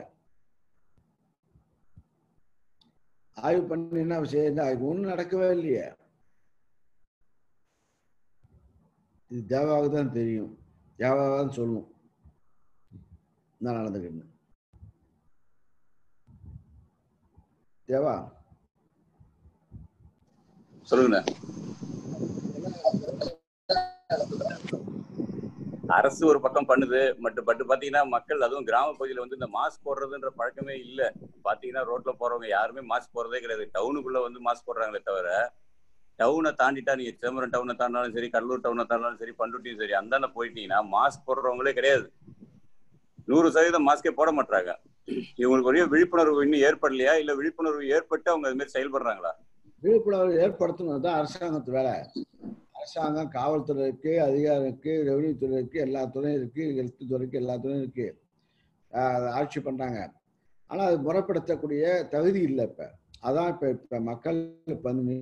ஆய்வு பண்ணி என்ன செய்ய ஒன்றும் நடக்கவே இல்லையே இது தேவாவுக்கு தான் தெரியும் தேவாவை தான் சொல்லணும் நான் நடந்துக்கிட்டு தேவா சொல்லுங்க அரசு ஒரு பக்கம் பண்ணுது பட் பட் பாத்தீங்கன்னா மக்கள் அதுவும் கிராம பகுதியில வந்து இந்த மாஸ்க் போடுறதுன்ற பழக்கமே இல்ல பாத்தீங்கன்னா ரோட்ல போறவங்க யாருமே மாஸ்க் போடுறதே கிடையாது டவுனுக்குள்ள வந்து மாஸ்க் போடுறாங்களே தவிர டவுனை தாண்டிட்டா நீங்க சிதம்பரம் டவுனை தாண்டினாலும் சரி கடலூர் டவுனை தாண்டினாலும் சரி பண்ருட்டியும் சரி அந்தாண்ட போயிட்டீங்கன்னா மாஸ்க் போடுறவங்களே கிடையாது நூறு சதவீதம் மாஸ்கே போட மாட்டாங்க இவங்களுக்கு ஒரே விழிப்புணர்வு இன்னும் ஏற்படலையா இல்ல விழிப்புணர்வு ஏற்பட்டு அவங்க அது மாதிரி செயல்படுறாங்களா விழிப்புணர்வு ஏற்படுத்தணும் தான் அரசாங்கத்து வேலை அரசாங்கம் காவல்துறை இருக்கு அதிகாரம் இருக்கு ரெவன்யூ துறை இருக்கு எல்லா துறையும் இருக்கு ஹெல்த் துறைக்கு எல்லா துறையும் இருக்கு ஆஹ் அதை ஆட்சி பண்றாங்க ஆனா அது முறைப்படுத்தக்கூடிய தகுதி இல்லை இப்ப அதான் இப்ப இப்ப மக்கள் இப்ப வந்து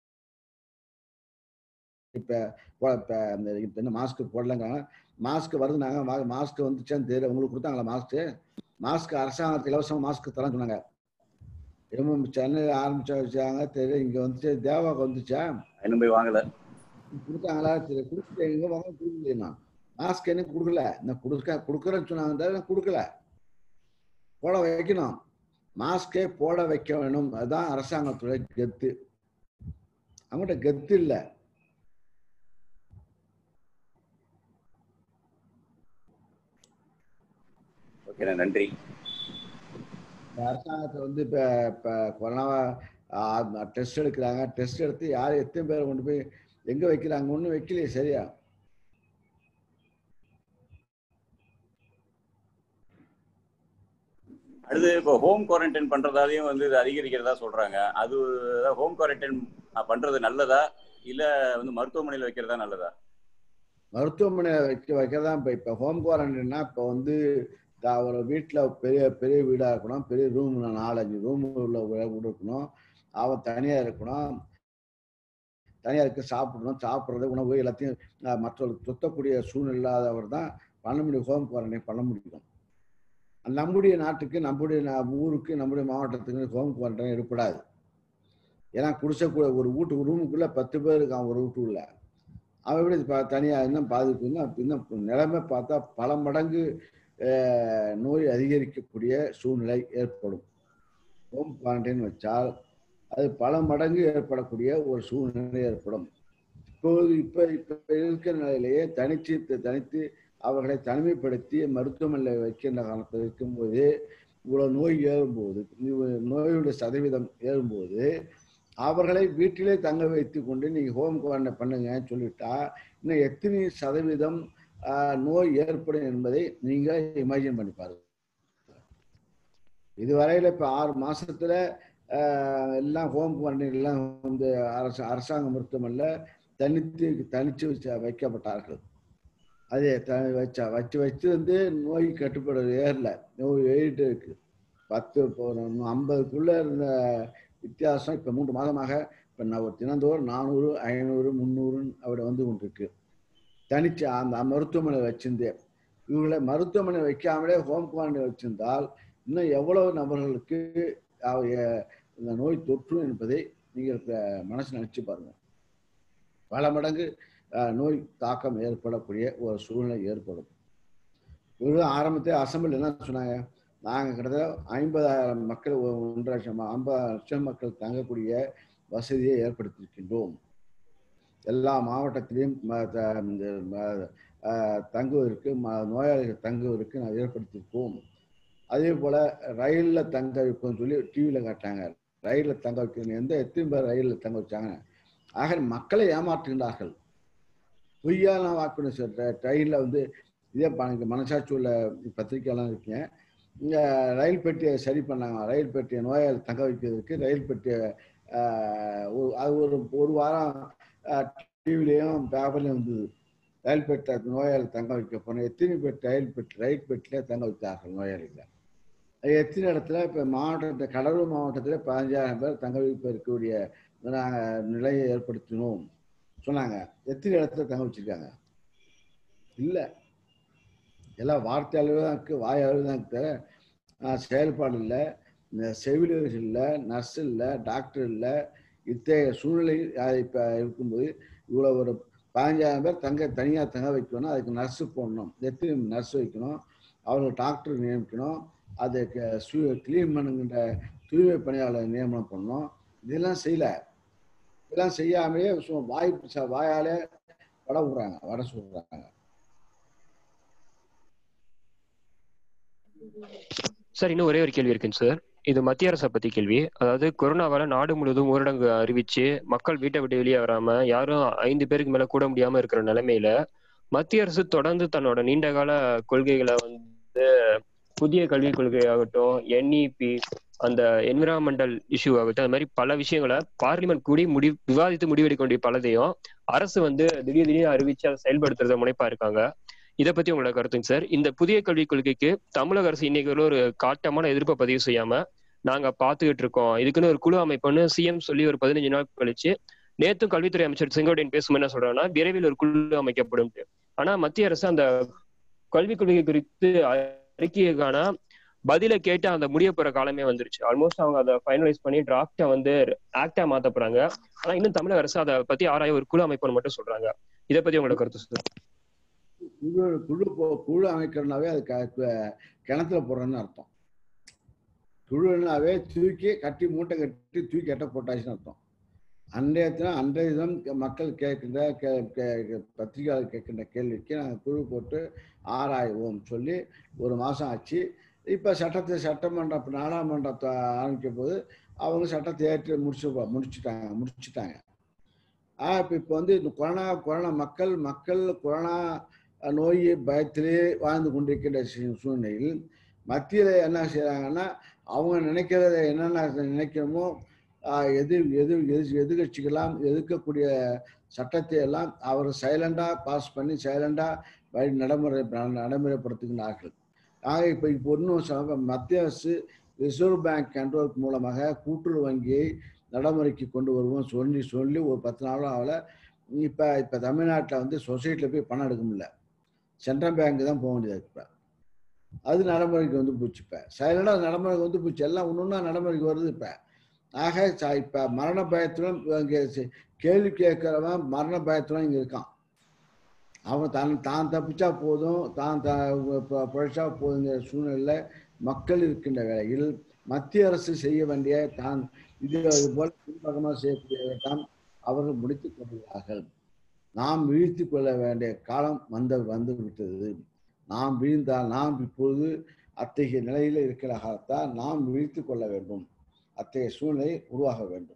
இப்ப போ- இப்ப இந்த இப்ப என்ன மாஸ்க் போடலங்க மாஸ்க் வருதுனாங்க மாஸ்க் வந்துச்சான்னு தெரியல உங்களுக்கு கொடுத்தாங்களா மாஸ்க் மாஸ்க் அரசாங்கத்துக்கு இலவசமா மாஸ்க் தரேன்னு சொன்னாங்க இவங்க சென்னையில் ஆரம்பிச்சா வச்சாங்க தெரியல இங்க வந்துச்சு தேவாக்கு வந்துச்சா இன்னும் போய் வாங்கல கொடுத்தாங்களா தெரியல கொடுக்கல எங்க வாங்க கொடுக்கல நான் மாஸ்க் எனக்கு கொடுக்கல நான் கொடுக்க கொடுக்குறேன்னு சொன்னாங்க தவிர நான் கொடுக்கல போட வைக்கணும் மாஸ்கே போட வைக்க வேணும் அதுதான் அரசாங்கத்துடைய கெத்து அவங்ககிட்ட கெத்து இல்லை ஓகே நன்றி இந்த அரசாங்கத்தை வந்து இப்போ இப்போ கொரோனாவை டெஸ்ட் எடுக்கிறாங்க டெஸ்ட் எடுத்து யார் எத்தனை பேரை கொண்டு போய் எங்கே வைக்கிறாங்க ஒன்றும் வைக்கலையே சரியா அடுத்து இப்போ ஹோம் குவாரண்டைன் பண்றதாலையும் வந்து இது அதிகரிக்கிறதா சொல்றாங்க அது ஹோம் குவாரண்டைன் பண்றது நல்லதா இல்ல வந்து மருத்துவமனையில வைக்கிறதா நல்லதா மருத்துவமனை வைக்க வைக்க தான் இப்போ இப்போ ஹோம் குவாரண்டைன்னா இப்போ வந்து தா- ஒரு வீட்டில் பெரிய பெரிய வீடாக இருக்கணும் பெரிய ரூம் நாலஞ்சு ரூம் உள்ள வீடு இருக்கணும் அவன் தனியாக இருக்கணும் தனியாக இருக்க சாப்பிடணும் சாப்பிட்றது உணவு எல்லாத்தையும் அஹ், மற்றவர்களுக்கு சுத்தக்கூடிய சூழ்நிலை இல்லாதவர் தான் பண்ண முடியும் ஹோம் குவாரண்டைன் பண்ண முடியும் நம்முடைய நாட்டுக்கு நம்முடைய நா- ஊருக்கு நம்முடைய மாவட்டத்துக்கு ஹோம் குவாரண்டைன் ஏற்படாது ஏன்னா குடிசைக்குள்ள ஒரு வீட்டு ரூமுக்குள்ள பத்து பேர் இருக்கான் ஒரு வீட்டுக்குள்ள அவன் எப்படி பா- தனியா இன்னும் பாதிப்பு இன்னும் இன்னும் நிலைமை பார்த்தா பல மடங்கு அஹ், நோய் அதிகரிக்கக்கூடிய சூழ்நிலை ஏற்படும் ஹோம் குவாரண்டைன் வச்சால் அது பல மடங்கு ஏற்படக்கூடிய ஒரு சூழ்நிலை ஏற்படும் இப்போது இப்ப இப்ப இருக்கிற நிலையிலேயே தனிச்சு தனித்து அவர்களை தனிமைப்படுத்தி மருத்துவமனையில் வைக்கின்ற காலத்தில் இருக்கும்போது இவ்வளவு நோய் ஏறும்போது இவ்வ- நோயுடைய சதவீதம் ஏறும்போது அவர்களை வீட்டிலே தங்க வைத்து கொண்டு நீங்க ஹோம் குவாரண்டைன் பண்ணுங்கன்னு சொல்லிட்டா இன்னும் எத்தனை சதவீதம் ஆஹ், நோய் ஏற்படும் என்பதை நீங்க இமேஜின் பண்ணி பாருங்க இதுவரையில இப்ப ஆறு மாசத்துல ஆஹ், எல்லாம் ஹோம் குவாரண்டைன் எல்லாம் வந்து அரசு அரசாங்க மருத்துவமனையில் தனித்து தனிச்சு வச்ச வைக்கப்பட்டார்கள் அது த வச்சா வச்சு வச்சு வந்து நோய் கட்டுப்பாடு ஏறல நோய் ஏறிட்டு இருக்கு பத்து இப்போ ஒரு ஐம்பதுக்குள்ள இருந்த வித்தியாசம் இப்போ மூன்று மாதமாக இப்போ நான் ஒரு தினந்தோறும் நானூறு ஐநூறு முந்நூறுன்னு அப்படி வந்து கொண்டிருக்கு தனிச்சு அந்த மருத்துவமனை வச்சிருந்தே இவங்களை மருத்துவமனை வைக்காமலே ஹோம் குவாரண்டைன் வச்சிருந்தால் இன்னும் எவ்வளவு நபர்களுக்கு அவ- எ- இந்த நோய் தொற்றும் என்பதை நீங்கள் இப்ப மனசு நினைச்சு பாருங்க பல மடங்கு அஹ், நோய் தாக்கம் ஏற்படக்கூடிய ஒரு சூழ்நிலை ஏற்படும் ஒரு ஆரம்பத்தில் அசம்பிள் என்ன சொன்னாங்க நாங்கள் கிட்டத்தட்ட ஐம்பதாயிரம் மக்கள் ஒ- ஒன்றரை லட்சம் ஐம்பது லட்சம் மக்கள் தங்கக்கூடிய வசதியை ஏற்படுத்தியிருக்கின்றோம் எல்லா மாவட்டத்திலையும் ம- த- இந்த ம- அஹ், தங்குவதற்கு ம- நோயாளிகள் தங்குவதற்கு நான் ஏற்படுத்தியிருக்கோம் அதே போல ரயில்ல தங்க வைப்போம்னு சொல்லி டிவியில காட்டாங்க ரயில்ல தங்க வைக்கணும் எந்த எத்தனை பேர் ரயில்ல தங்க வச்சாங்க ஆக மக்களை ஏமாற்றுகின்றார்கள் பொய்யான வாக்குன்னு சொல்ற ரயில்ல வந்து இதே எனக்கு மனசாட்சி உள்ள பத்திரிக்கையெல்லாம் இருக்கேன் இங்க ரயில் பெட்டியை சரி பண்ணாங்க ரயில் பெட்டியை நோயாளி தங்க வைக்கிறதுக்கு ரயில் பெட்டியை ஆஹ், ஒரு- அது ஒரு ஒரு வாரம் டிவிலையும் பேப்பர்லையும் வந்தது ரயில் பெட்டை நோயாளி தங்க வைக்க போனோம் எத்தனை பேர் ரயில் பெட்டி ரயில் பெட்டிலே தங்க வைத்தார்கள் நோயாளிகளை அது எத்தனை இடத்துல இப்போ மாவட்டத்தை கடலூர் மாவட்டத்தில் பதினஞ்சாயிரம் பேர் தங்க வைப்பு இருக்கக்கூடிய நாங்கள் நிலையை ஏற்படுத்தினோம் சொன்னாங்க எத்தனை இடத்துல தங்க வச்சிருக்காங்க இல்லை எல்லாம் வார்த்தை அளவு தான் இருக்கு வாய் அளவு தான் இருக்கு ஆஹ் செயல்பாடு இல்லை இந்த செவிலியர்கள் இல்லை நர்ஸ் இல்லை டாக்டர் இல்லை இத்தகைய சூழ்நிலை இப்போ இருக்கும்போது இவ்வளோ ஒரு பதினஞ்சாயிரம் பேர் தங்க தனியாக தங்க வைக்கணும் அதுக்கு நர்ஸு போடணும் எத்தனை நர்ஸ் வைக்கணும் அவர்கள் டாக்டர் நியமிக்கணும் அதுக்கு கிளீன் பண்ணுங்கின்ற தூய்மை பணியாளர் நியமனம் பண்ணணும் இதெல்லாம் செய்யல இதெல்லாம் செய்யாமலே சும்மா வாய் ச- வாயாலே வடை விடுறாங்க வடை சுடுறாங்க சார் இன்னும் ஒரே ஒரு கேள்வி இருக்குங்க சார் இது மத்திய அரசை பத்தி கேள்வி அதாவது கொரோனாவால நாடு முழுவதும் ஊரடங்கு அறிவிச்சு மக்கள் வீட்டை விட்டு வெளியே வராம யாரும் ஐந்து பேருக்கு மேல கூட முடியாம இருக்கிற நிலைமையில மத்திய அரசு தொடர்ந்து தன்னோட நீண்டகால கொள்கைகளை வந்து புதிய கல்விக் கொள்கை ஆகட்டும் என்இபி அந்த என்விரான்மெண்டல் இஷ்யூ ஆகட்டும் அது மாதிரி பல விஷயங்களை பார்லிமெண்ட் கூடி முடி விவாதித்து முடிவெடுக்க வேண்டிய பலதையும் அரசு வந்து திடீர் திடீர்னு அறிவிச்சு அதை செயல்படுத்துறத முனைப்பா இருக்காங்க இதை பத்தி உங்களோட கருத்துங்க சார் இந்த புதிய கல்விக் கொள்கைக்கு தமிழக அரசு இன்னைக்கு வரை ஒரு காட்டமான எதிர்ப்பை பதிவு செய்யாம நாங்க பாத்துக்கிட்டு இருக்கோம் இதுக்குன்னு ஒரு குழு அமைப்புன்னு சிஎம் சொல்லி ஒரு பதினஞ்சு நாள் கழிச்சு நேத்தும் கல்வித்துறை அமைச்சர் செங்கோட்டையன் பேசும் என்ன சொல்றாங்கன்னா விரைவில் ஒரு குழு அமைக்கப்படும் ஆனா மத்திய அரசு அந்த கல்விக் கொள்கை குறித்து அறிக்கைக்கான பதிலை கேட்டு அந்த முடிய போற காலமே வந்துருச்சு ஆல்மோஸ்ட் அவங்க அதை ஃபைனலைஸ் பண்ணி டிராஃப்டை வந்து ஆக்டா மாத்த போறாங்க ஆனா இன்னும் தமிழக அரசு அதை பத்தி ஆராய ஒரு குழு அமைப்புன்னு மட்டும் சொல்றாங்க இதை பத்தி உங்களோட கருத்து சார் குழு குழு போ- குழு அமைக்கிறனாவே அது க- க- கிணத்துல போடுறேன்னு அர்த்தம் குழுனாவே தூக்கி கட்டி மூட்டை கட்டி தூக்கி கட்ட போட்டாச்சுன்னு அர்த்தம் அன்றைய தினம் அன்றைய தினம் க- மக்கள் கேட்கின்ற கே கே- பத்திரிகையாளர் கேட்கின்ற கேள்விக்கு நாங்கள் குழு போட்டு ஆராய்வோம் சொல்லி ஒரு மாதம் ஆச்சு இப்போ சட்டத்தை சட்டமன்றம் இப்ப நாடாளுமன்றத்தை ஆரம்பிக்கும் போது அவங்க சட்டத்தை ஏற்று முடிச்சு முடிச்சுட்டாங்க முடிச்சுட்டாங்க ஆ இப்போ இப்போ வந்து இந்த கொரோனா கொரோனா மக்கள் மக்கள் கொரோனா நோய் பயத்திலே வாழ்ந்து கொண்டிருக்கின்ற சூ- சூழ்நிலையில் மத்தியில் என்ன செய்கிறாங்கன்னா அவங்க நினைக்கிறத என்னென்ன நினைக்கிறோமோ ஆஹ், எது எது எது எதிர்கட்சிகளாம் எதிர்க்கக்கூடிய சட்டத்தை எல்லாம் அவர் சைலண்டாக பாஸ் பண்ணி சைலண்டாக வழி நடைமுறை நடைமுறைப்படுத்துகின்றார்கள் ஆக இப்போ இப்போ இன்னும் சொன்ன மத்திய அரசு ரிசர்வ் பேங்க் கண்ட்ரோல் மூலமாக கூட்டுறவு வங்கியை நடைமுறைக்கு கொண்டு வருவோம் சொல்லி சொல்லி ஒரு பத்து நாளும் ஆகல இப்போ இப்போ தமிழ்நாட்டில் வந்து சொசைட்டியில் போய் பணம் எடுக்க முடியல சென்ட்ரல் பேங்க் தான் போக வேண்டியது இப்போ அது நடைமுறைக்கு வந்து போச்சு இப்போ சைலண்டாக நடைமுறைக்கு வந்து போச்சு எல்லாம் ஒன்று ஒன்றா நடைமுறைக்கு வருது இப்போ ஆக ச- இப்போ மரண பயத்துடன் இங்கே சி- கேள்வி கேட்குறவன் மரண பயத்துடன் இங்கே இருக்கான் அவன் தான் தான் தப்பிச்சா போதும் தான் த ப- பிழைச்சா போதுங்கிற சூழ்நிலையில் மக்கள் இருக்கின்ற வேளையில் மத்திய அரசு செய்ய வேண்டிய தான் இது இது போல பின்பக்கமாக செய்யக்கூடியதை தான் அவர்கள் முடித்துக் கொள்கிறார்கள் நாம் வீழ்த்தி கொள்ள வேண்டிய காலம் வந்த வந்து விட்டது நாம் வீழ்ந்தால் நாம் இப்பொழுது அத்தகைய நிலையில் இருக்கிற காலத்தால் நாம் வீழ்த்தி கொள்ள வேண்டும் அத்தகைய சூழ்நிலை உருவாக வேண்டும்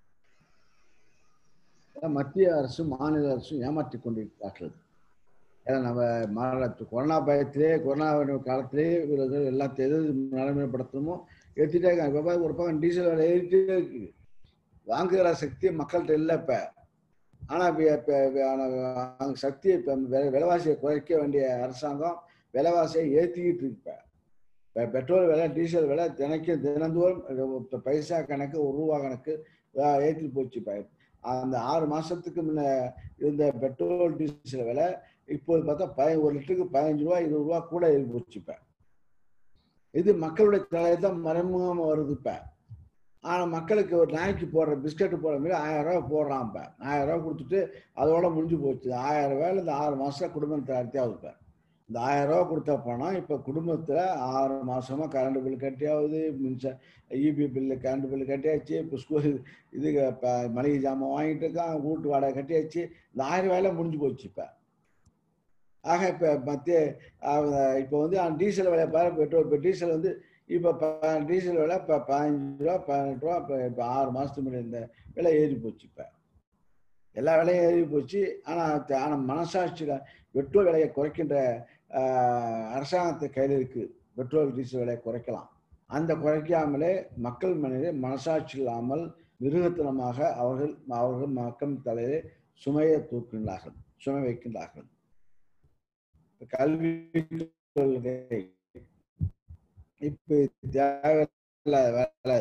ஏன்னா மத்திய அரசும் மாநில அரசும் ஏமாற்றிக் கொண்டிருக்கிறார்கள் ஏன்னா நம்ம மாநிலத்து கொரோனா பயத்திலே கொரோனா காலத்திலே இவர்கள் எல்லாத்தையும் எது நடைமுறைப்படுத்தணுமோ ஏற்றிட்டே இருக்காங்க இப்போ பாரு, ஒரு பக்கம் டீசல் விலை ஏறிட்டே இருக்கு வாங்குகிற சக்தி மக்கள்கிட்ட இல்லை இப்போ ஆனால் இப்போ சக்தியை இப்போ விலைவாசியை குறைக்க வேண்டிய அரசாங்கம் விலைவாசியை ஏற்றிக்கிட்டு இருக்கு இப்போ பெ- பெட்ரோல் விலை டீசல் விலை தினைக்கும் தினந்தோறும் இப்ப பைசா கணக்கு ஒரு ரூபா கணக்கு ஆஹ் ஏற்றி போச்சு இப்ப அந்த ஆறு மாசத்துக்கு முன்ன இருந்த பெட்ரோல் டீசல் விலை இப்போது பார்த்தா பய ஒரு லிட்டருக்கு பதினஞ்சு ரூபா இருபது ரூபா கூட ஏறி போச்சு இப்ப இது மக்களுடைய தலையை தான் மறைமுகமா வருது இப்ப ஆனா மக்களுக்கு ஒரு நாய்க்கு போடுற பிஸ்கட் போடுற மாதிரி ஆயிரம் ரூபாய் போடுறான் இப்ப ஆயிரம் ரூபாய் கொடுத்துட்டு அதோட முடிஞ்சு போச்சு ஆயிரம் ரூபாயில இந்த ஆறு மாசம் குடும்பம் தயாரித்தியாவது இப்ப இந்த ஆயிரம் ரூபாய் கொடுத்த பணம் இப்ப குடும்பத்துல ஆறு மாசமா கரண்ட் பில் கட்டியாவது மின்சா இபி பில்லு கரண்ட் பில்லு கட்டியாச்சு இப்போ ஸ்கூல் இது இப்போ மளிகை ஜாமான் வாங்கிட்டு இருக்கான் வீட்டு வாடகை கட்டியாச்சு இந்த ஆயிரம் ரூபாயில முடிஞ்சு போச்சு இப்ப ஆக இப்ப மத்திய அஹ் இப்ப வந்து அந்த டீசல் விலை பாரு பெட்ரோல் இப்போ டீசல் வந்து இப்ப ப- டீசல் விலை இப்போ பதினஞ்சு ரூபா பதினெட்டு ரூபா இப்போ இப்போ ஆறு மாசத்துக்கு முன்னாடி இந்த விலை ஏறி போச்சு இப்ப எல்லா விலையும் ஏறி போச்சு ஆனா த- ஆனா மனசாட்சியில பெட்ரோல் விலையை குறைக்கின்ற ஆஹ், அரசாங்கத்து கையில் இருக்கு பெட்ரோல் டீசல் விலையை குறைக்கலாம் அந்த குறைக்காமலே மக்கள் மனித மனசாட்சி இல்லாமல் மிருகத்தனமாக அவர்கள் அவர்கள் மக்கள் தலையிலே சுமையை தூக்குகின்றார்கள் சுமை வைக்கின்றார்கள் இப்ப கல்வி கொள்கை இப்ப தேவையில்ல வேலை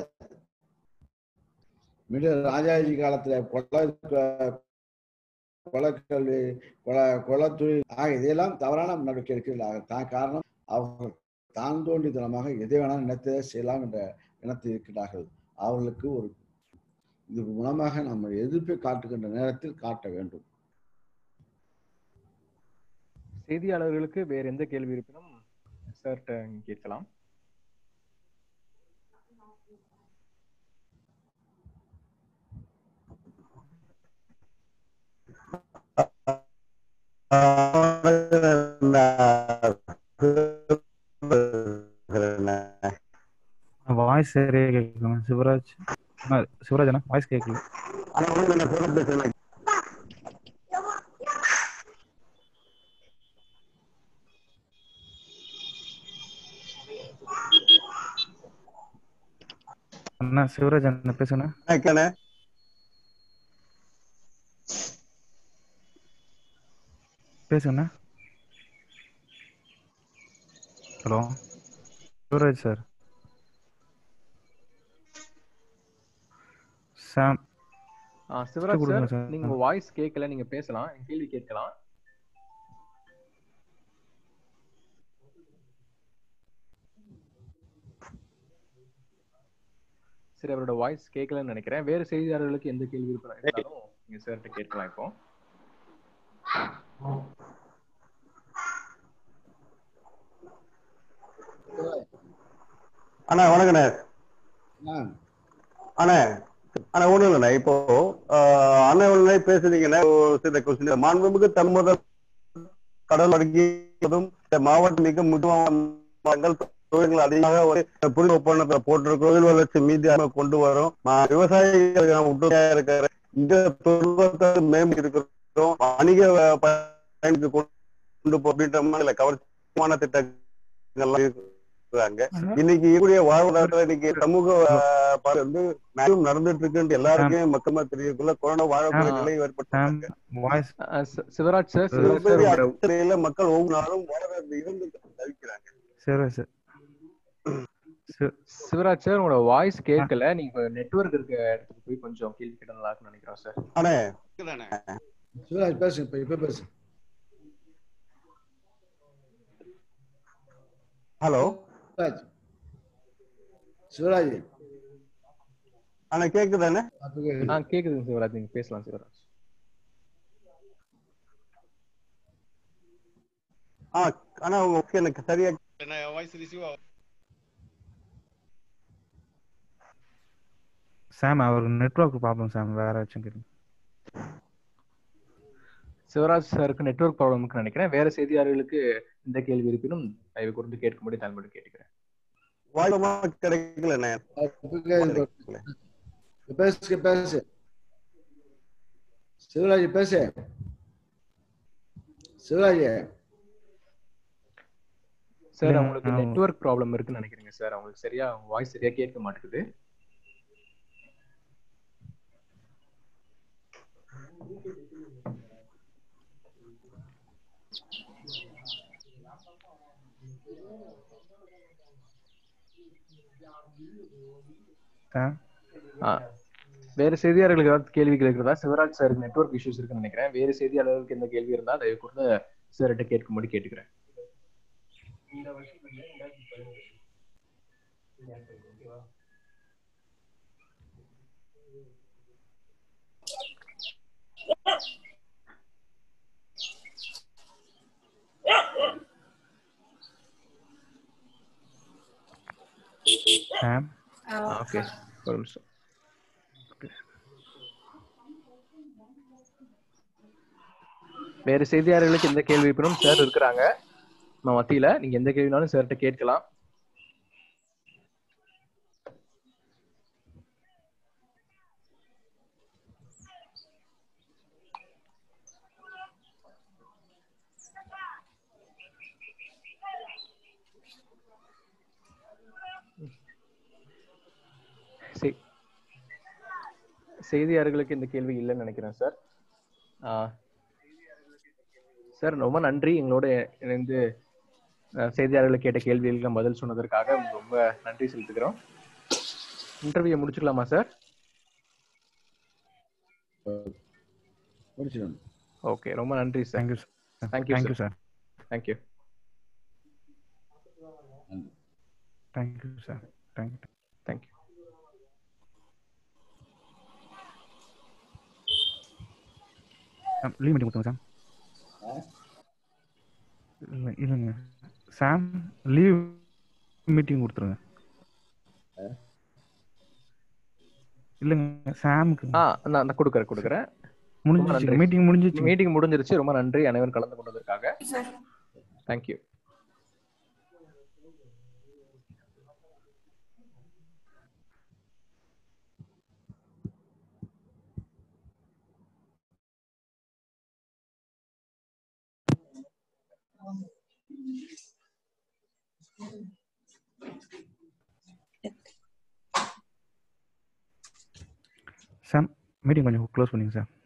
மிக ராஜாஜி காலத்துல கொலை கொலைக்கல்வி கொலை கொலைத்தொழில் ஆக இதையெல்லாம் தவறான நடவடிக்கை எடுக்கிறார்கள் தான் காரணம் அவர்கள் தான் தோண்டித்தனமாக எதை வேணாலும் நினைத்ததை செய்யலாம் என்ற எண்ணத்தில் இருக்கிறார்கள் அவர்களுக்கு ஒரு இது மூலமாக நம்ம எதிர்ப்பை காட்டுகின்ற நேரத்தில் காட்ட வேண்டும் செய்தியாளர்களுக்கு வேற எந்த கேள்வி இருப்பினும் சார்கிட்ட கேட்கலாம் வாய்ஸ் சரியா கேட்கல சிவராஜ் அண்ணா, சிவராஜ் அண்ணா வாய்ஸ் கேட்கல அண்ணா சிவராஜ் அண்ணா பேசுங்க பேசுங்க ஹலோ சிவராஜ் சார் சாம் ஆ, சிவராஜ் கொடுங்க சார் சார். நீங்க உங்க வாய்ஸ் கேட்கல நீங்க பேசலாம் என் கேள்வி கேட்கலாம் சரி அவரோட வாய்ஸ் கேட்கலன்னு நினைக்கிறேன் வேற செய்தியாளர்களுக்கு எந்த கேள்வி இருப்ப- இருந்தாலும் நீங்க சார்கிட்ட கேட்கலாம் இப்போ அண்ணா வணக்கண்ணே ஆஹ் அண்ணே அண்ணா ஒண்ணும் இல்லைண்ணே இப்போ ஆஹ், அண்ணன் ஒண்ணு பேசுறீங்கண்ணே ஒரு சில கொஸ்டின் மாண்புமிகு தன்முதல் கடல் அடங்கியதும் இந்த மாவட்டம் மிக முக்கியமான தொழில்கள் அதிகமாக ஒரு புரிந்து ஒப்பந்தத்தை போட்டிருக்கோம் தொழில் வளர்ச்சி மீதி அதிகமாக கொண்டு வரும் மா- விவசாயிகளுக்கு நாம் உறுதுணையா இருக்கிற இந்த தொழில்நுட்பத்தை மேம்படுத்தி இருக்கிறோம் வணிக வ- பயனுக்கு கொண்டு போ அப்படின்ற மாதிரி கவர்ச்சியான திட்டங்கள்லாம் இருக்கிறாங்க இன்னைக்கு இருக்கக்கூடிய வாழ்வாதாரத்துல இன்னைக்கு சமூக ஆஹ், பார்வை வந்து மேலும் நடந்துட்டு இருக்குன்னு எல்லாருக்கும் மக்கமா தெரியக்குள்ள கொரோனா வாழக்கூடிய ஆ. நிலை சாம் ஏற்பட்டு வாய்ஸ் ஆ, சி- சிவராஜ் சார் சிவராஜ் சார் மிகப்பெரிய உங்களோட அக்கறையில மக்கள் ஒவ்வொரு நாளும் வாழ இருந்து தவிக்கிறாங்க சிவராஜ் சார் சிவ- சிவராஜ் சார் உங்களோட வாய்ஸ் கேட்கல நீங்க நெட்வொர்க் இருக்க இடத்துக்கு போய் கொஞ்சம் கேள்வி கேட்ட நல்லா இருக்கும்னு நினைக்கிறோம் சார் ஆனே சிவராஜ் பேசு இப்ப இப்ப பேசு ஹலோ சிவராஜ் சிவராஜ் ஆனா கேக்குதானே அப்ப கேக்குது. ஆ கேக்குதுங்க சிவராஜ் நீங்க பேசலாம் சிவராஜ் ஆ ஆனா உங்க எனக்கு சரியா சாம் அவருக்கு நெட்வொர்க் ப்ராப்ளம் சாம் வேற ஏதாச்சும் கேளுங்க சிவராஜ் சாருக்கு நெட்வொர்க் ப்ராப்ளம்னு நினைக்கிறேன் வேற செய்தியாளர்களுக்கு இந்த கேள்வி இருப்பினும் தயவு கூர்ந்து கேட்கும்படி தாழ்மையோடு கேட்டுக்கிறேன் வாய்ப்பமா கிடைக்கலண்ணே இப்ப கேக்குது. இப்ப பேசு பேசு சிவராஜ் பேசு சிவராஜ் சார் இல்ல, அவங்களுக்கு நான் நெட்வொர்க் ப்ராப்ளம் இருக்குன்னு நினைக்கிறேங்க சார் அவங்களுக்கு சரியா வாய்ஸ் சரியா கேட்க மாட்டேங்குது சார் ஆ வேறு செய்தியாளர்களுக்கு ஏதாவது கேள்விகள் இருக்கிறதா சிவராஜ் சாருக்கு நெட்வொர்க் இஷ்யூஸ் இருக்குன்னு நினைக்கிறேன் வேறு செய்தியாளர்களுக்கு எந்த கேள்வி இருந்தால் தயவு கூர்ந்து சார்கிட்ட கேட்கும்படி கேட்டுக்கிறேன் சாம் ஓகே ஒரு நிமிஷம் வேறு செய்தியாளர்களுக்கு எந்த கேள்வி இருக்கணும் சார் இருக்கிறாங்க நம்ம மத்தியில நீங்க எந்த கேள்வினாலும் சார்கிட்ட கேட்கலாம் செய்- செய்தியாளர்களுக்கு இந்த கேள்வி இல்லைன்னு நினைக்கிறேன் சார் ஆஹ் சார் ரொம்ப நன்றி எங்களோட இணைந்து அஹ், செய்தியாளர்கள் கேட்ட கேள்விகளுக்கு நம்ம பதில் சொன்னதற்காக ரொம்ப நன்றி செலுத்துகிறோம் இன்டர்வியூ முடிச்சுக்கலாமா சார் முடிச்சிடும் ஓகே ரொம்ப நன்றி sir thank you sir Thank you, thank you sir. Sir thank you thank you sir thank you thank you leave meeting கொடுத்துங்க சார் இல்லை இல்லைங்க சாம் லீவ் மீட்டிங் கொடுத்துருங்க இல்லைங்க சாமுக்கு ஆ நான் நான் கொடுக்குறேன் கொடுக்குறேன் முடிஞ்சிச்சு நன்றி. மீட்டிங் முடிஞ்சிச்சு மீட்டிங் முடிஞ்சிருச்சு ரொம்ப நன்றி அனைவரும் கலந்து கொண்டதற்காக சார் தேங்க்யூ சாம் மீட்டிங் கொஞ்சம் க்ளோஸ் பண்ணுங்க சார்